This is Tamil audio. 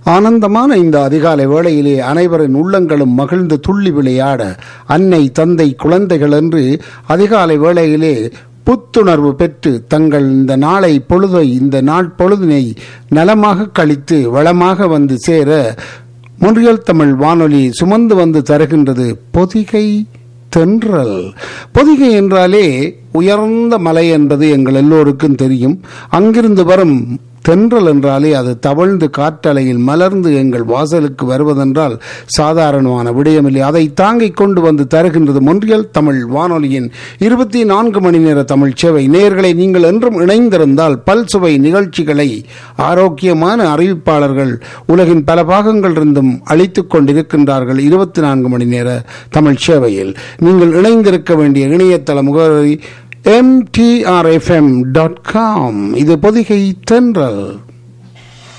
ஆனந்தமான இந்த அதிகாலை வேளையிலே அனைவரின் உள்ளங்களும் மகிழ்ந்து துள்ளி விளையாட அன்னை தந்தை குழந்தைகள் என்று அதிகாலை வேளையிலே புத்துணர்வு பெற்று தங்கள் இந்த நாளை பொழுதை இந்த நாள் பொழுதினை நலமாக கழித்து வளமாக வந்து சேர முன்றியல் தமிழ் வானொலி சுமந்து வந்து தருகின்றது பொதிகை தென்றல் பொதிகை என்றாலே உயர்ந்த மலை என்பது எங்கள் எல்லோருக்கும் தெரியும் அங்கிருந்து வரும் தென்றல் என்றாலே அது தவழ்ந்து காற்றலையில் மலர்ந்து எங்கள் வாசலுக்கு வருவதென்றால் சாதாரணமான விடயமில்லை அதை தாங்கிக் கொண்டு வந்து தருகின்றது மொன்றியல் தமிழ் வானொலியின் இருபத்தி நான்கு மணி நேர தமிழ் சேவை நேர்களை நீங்கள் என்றும் இணைந்திருந்தால் பல்சுவை நிகழ்ச்சிகளை ஆரோக்கியமான அறிவிப்பாளர்கள் உலகின் பல பாகங்களிலிருந்தும் அளித்துக் கொண்டிருக்கின்றார்கள் இருபத்தி நான்கு மணி நேர தமிழ் சேவையில் நீங்கள் இணைந்திருக்க வேண்டிய இணையதள முகவரி mtrfm.com இது பொதிகை தென்றல்